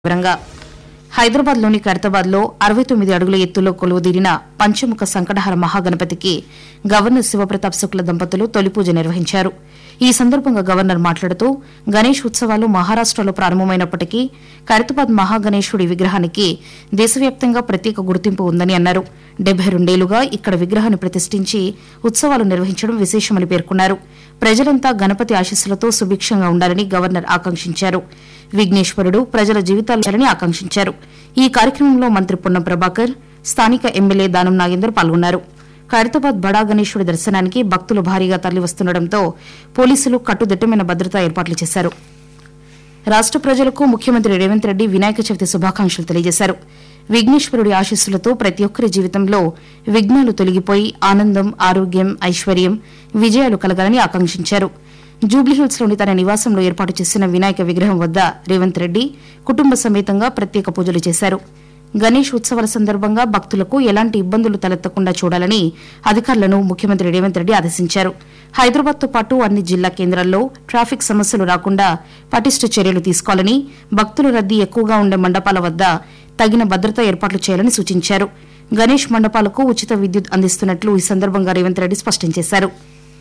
వివరంగా హైదరాబాద్లోని ఖైరతాబాద్లో అరవై తొమ్మిది అడుగుల ఎత్తులో కొలువుదీరిన పంచముఖ సంకటహర మహాగణపతికి గవర్నర్ శివప్రతాప్ శుక్ల దంపతులు తొలి పూజ నిర్వహించారు ఈ సందర్భంగా గవర్నర్ మాట్లాడుతూ గణేష్ ఉత్సవాలు మహారాష్టలో ప్రారంభమైనప్పటికీ ఖైరతాబాద్ మహాగణేశుడి విగ్రహానికి దేశవ్యాప్తంగా ప్రత్యేక గుర్తింపు ఉందని అన్నారు డెబ్బై రెండేళ్లుగా ఇక్కడ విగ్రహాన్ని ప్రతిష్ఠించి ఉత్సవాలు నిర్వహించడం విశేషమని పేర్కొన్నారు ప్రజలంతా గణపతి ఆశీస్సులతో సుభిక్షంగా ఉండాలని గవర్నర్ ఆకాంక్షించారు విఘ్నేశ్వరుడు ప్రజల జీవితాలని ఆకాంక్షించారు ఈ కార్యక్రమంలో మంత్రి పొన్నం ప్రభాకర్ స్థానిక ఎమ్మెల్యే దానం నాగేందర్ పాల్గొన్నారు ఖైరతాబాద్ బడా గణేశుడి దర్శనానికి భక్తులు భారీగా తరలివస్తుండటంతో పోలీసులు కట్టుదిట్టమైన భద్రతా ఏర్పాట్లు చేశారు రాష్ట ప్రజలకు ముఖ్యమంత్రి రేవంత్ రెడ్డి వినాయక చవితి శుభాకాంక్షలు తెలియజేశారు విఘ్నేశ్వరుడి ఆశీస్సులతో ప్రతి ఒక్కరి జీవితంలో విఘ్నాలు తొలగిపోయి ఆనందం ఆరోగ్యం ఐశ్వర్యం విజయాలు కలగాలని ఆకాంక్షించారు జూబ్లీహిల్స్లోని తన నివాసంలో ఏర్పాటు చేసిన వినాయక విగ్రహం వద్ద రేవంత్ రెడ్డి కుటుంబ సమేతంగా ప్రత్యేక పూజలు చేశారు గణేష్ ఉత్సవాల సందర్భంగా భక్తులకు ఎలాంటి ఇబ్బందులు తలెత్తకుండా చూడాలని అధికారులను ముఖ్యమంత్రి రేవంత్ రెడ్డి ఆదేశించారు హైదరాబాద్తో పాటు అన్ని జిల్లా కేంద్రాల్లో ట్రాఫిక్ సమస్యలు రాకుండా పటిష్ట చర్యలు తీసుకోవాలని భక్తుల రద్దీ ఎక్కువగా ఉండే మండపాల వద్ద తగిన భద్రతా ఏర్పాట్లు చేయాలని సూచించారు గణేష్ మండపాలకు ఉచిత విద్యుత్ అందిస్తున్నట్లు ఈ సందర్భంగా రేవంత్ రెడ్డి స్పష్టం చేశారు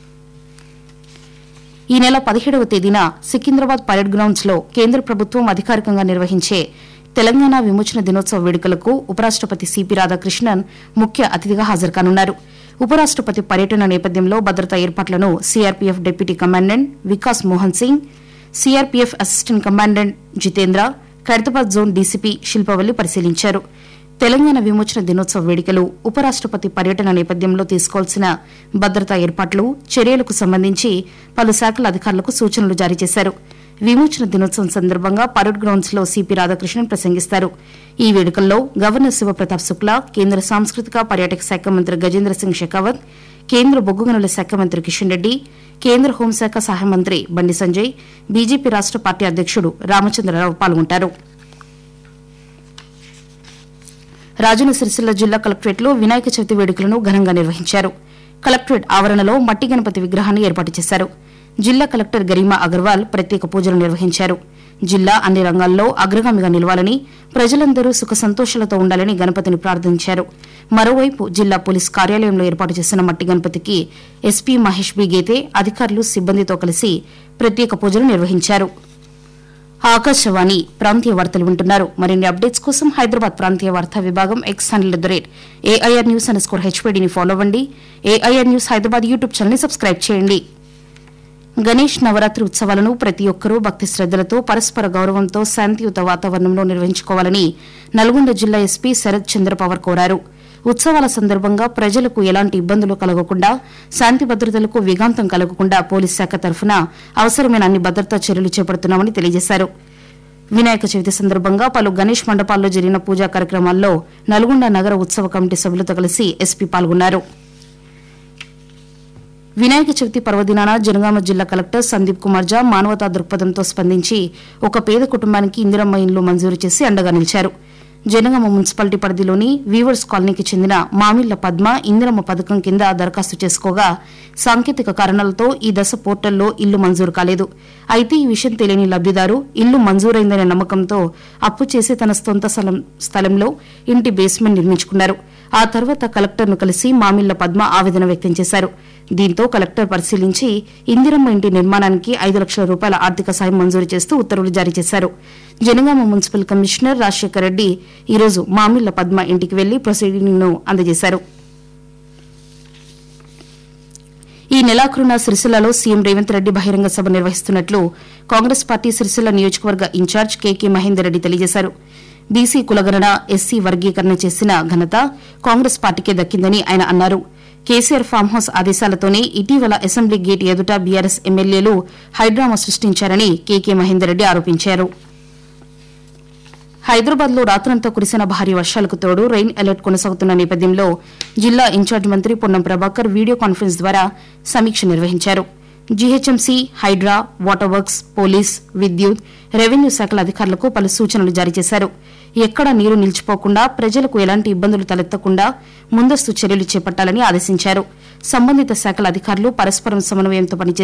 ఈ నెల పదిహేడవ తేదీన సికింద్రాబాద్ పరేడ్ గ్రౌండ్స్ లో కేంద్ర ప్రభుత్వం అధికారికంగా నిర్వహించే తెలంగాణ విమోచన దినోత్సవ వేడుకలకు ఉపరాష్టపతి సిపి రాధాకృష్ణన్ ముఖ్య అతిథిగా హాజరుకానున్నారు ఉపరాష్టపతి పర్యటన నేపథ్యంలో భద్రతా ఏర్పాట్లను CRPF deputy commandant Vikas Mohan Singh CRPF assistant commandant Jitendra Khairatabad zone DCP Shilpavalli పరిశీలించారు తెలంగాణ విమోచన దినోత్సవ వేడుకలు ఉపరాష్టపతి పర్యటన నేపథ్యంలో తీసుకోవాల్సిన భద్రతా ఏర్పాట్లు చర్యలకు సంబంధించి పలు శాఖల అధికారులకు సూచనలు జారీ చేశారు విమోచన దినోత్సవం సందర్భంగా పరేడ్ గ్రౌండ్స్ లో సిపి రాధాకృష్ణన్ ప్రసంగిస్తారు ఈ వేడుకల్లో గవర్నర్ శివప్రతాప్ శుక్లా కేంద్ర సాంస్కృతిక పర్యాటక శాఖ మంత్రి గజేంద్ర సింగ్ షెకావత్ కేంద్ర బొగ్గు గనుల శాఖ మంత్రి కిషన్ రెడ్డి కేంద్ర హోంశాఖ సహాయ మంత్రి బండి సంజయ్ బీజేపీ రాష్ట పార్టీ అధ్యకుడు రామచంద్రరావు పాల్గొంటారు రాజన్న సిరిసిల్ల జిల్లా కలెక్టరేట్లో వినాయక చవితి వేడుకలను ఘనంగా నిర్వహించారు కలెక్టరేట్ ఆవరణలో మట్టి గణపతి విగ్రహాన్ని ఏర్పాటు చేశారు జిల్లా కలెక్టర్ గరిమా అగర్వాల్ ప్రత్యేక పూజలు నిర్వహించారు జిల్లా అన్ని రంగాల్లో అగ్రగామిగా నిలవాలని ప్రజలందరూ సుఖ సంతోషాలతో ఉండాలని గణపతిని ప్రార్థించారు మరోవైపు జిల్లా పోలీస్ కార్యాలయంలో ఏర్పాటు చేసిన మట్టి గణపతికి ఎస్పీ మహేష్ బి గేతే అధికారులు సిబ్బందితో కలిసి ప్రత్యేక పూజలు నిర్వహించారు ఆకాశవాణి ప్రాంతీయ వార్తలు వింటున్నారు మరిన్ని అప్డేట్స్ కోసం హైదరాబాద్ ప్రాంతీయ వార్తా విభాగం X handle at the rate AIR news underscore హెచ్పీడీని ఫాలో అవ్వండి ఏఐఆర్ న్యూస్ హైదరాబాద్ యూట్యూబ్ ఛానల్ని సబ్స్క్రైబ్ చేయండి గణేష్ నవరాత్రి ఉత్సవాలను ప్రతి ఒక్కరూ భక్తి శ్రద్దలతో పరస్పర గౌరవంతో శాంతియుత వాతావరణంలో నిర్వహించుకోవాలని నల్గొండ జిల్లా ఎస్పీ శరత్ చంద్ర పవర్ కోరారు ఉత్సవాల సందర్భంగా ప్రజలకు ఎలాంటి ఇబ్బందులు కలగకుండా శాంతి భద్రతలకు విఘాంతం కలగకుండా పోలీస్ శాఖ తరఫున అవసరమైన అన్ని భద్రతా చర్యలు చేపడుతున్నామని తెలియజేశారు వినాయక చవితి సందర్భంగా పలు గణేష్ మండపాల్లో జరిగిన పూజా కార్యక్రమాల్లో నల్గొండ నగర ఉత్సవ కమిటీ సభ్యులతో కలిసి ఎస్పీ పాల్గొన్నారు వినాయక చవితి పర్వదినాన జనగామ జిల్లా కలెక్టర్ సందీప్ కుమార్ జా మానవతా దృక్పథంతో స్పందించి ఒక పేద కుటుంబానికి ఇందిరమ్మ ఇండ్లు మంజూరు చేసి అండగా నిలిచారు జనగామ మున్సిపాలిటీ పరిధిలోని వీవర్స్ కాలనీకి చెందిన మామిళ్ల పద్మ ఇందిరమ్మ పథకం కింద దరఖాస్తు చేసుకోగా సాంకేతిక కారణాలతో ఈ దశ పోర్టల్లో ఇల్లు మంజూరు కాలేదు అయితే ఈ విషయం తెలియని లబ్దిదారు ఇల్లు మంజూరైందనే నమ్మకంతో అప్పు చేసి తన సొంత స్థలం- స్థలంలో ఇంటి బేస్మెంట్ నిర్మించుకున్నారు ఆ తర్వాత కలెక్టర్ను కలిసి మామిళ్ల పద్మ ఆవేదన వ్యక్తం చేశారు దీంతో కలెక్టర్ పరిశీలించి ఇందిరమ్మ ఇంటి నిర్మాణానికి ఐదు లక్షల రూపాయల ఆర్థిక సాయం మంజూరు చేస్తూ ఉత్తర్వులు జారీ చేశారు జనగామ మున్సిపల్ కమిషనర్ రాజశేఖర్ రెడ్డి ఈరోజు మామిళ్ల పద్మ ఇంటికి వెళ్లి ప్రొసీడింగ్ను అందజేశారు ఈ నెలాఖరున సిరిసిల్లలో సీఎం రేవంత్ రెడ్డి బహిరంగ సభ నిర్వహిస్తున్నట్లు కాంగ్రెస్ పార్టీ సిరిసిల్ల నియోజకవర్గ ఇన్ఛార్జ్ కేకే మహేందర్ రెడ్డి తెలియజేశారు బీసీ కులగణన ఎస్సీ వర్గీకరణ చేసిన ఘనత కాంగ్రెస్ పార్టీకే దక్కిందని ఆయన అన్నారు కేసీఆర్ ఫామ్ హౌస్ ఆదేశాలతోనే ఇటీవల అసెంబ్లీ గేట్ ఎదుట బీఆర్ఎస్ ఎమ్మెల్యేలు హైడ్రామా సృష్టించారని కేకే మహేందర్ రెడ్డి ఆరోపించారు హైదరాబాద్ లో రాత్రంతా కురిసిన భారీ వర్షాలకు తోడు రెయిన్ అలర్ట్ కొనసాగుతున్న నేపథ్యంలో జిల్లా ఇన్ఛార్జ్ మంత్రి పొన్నం ప్రభాకర్ వీడియో కాన్ఫరెన్స్ ద్వారా సమీక్ష నిర్వహించారు GHMC HYDRAA water works police విద్యుత్ రెవెన్యూ శాఖల అధికారులకు పలు సూచనలు జారీ చేశారు ఎక్కడా నీరు నిలిచిపోకుండా ప్రజలకు ఎలాంటి ఇబ్బందులు తలెత్తకుండా ముందస్తు చర్యలు చేపట్టాలని ఆదేశించారు సంబంధిత శాఖల అధికారులు పరస్పరం సమన్వయంతో పనిచేసి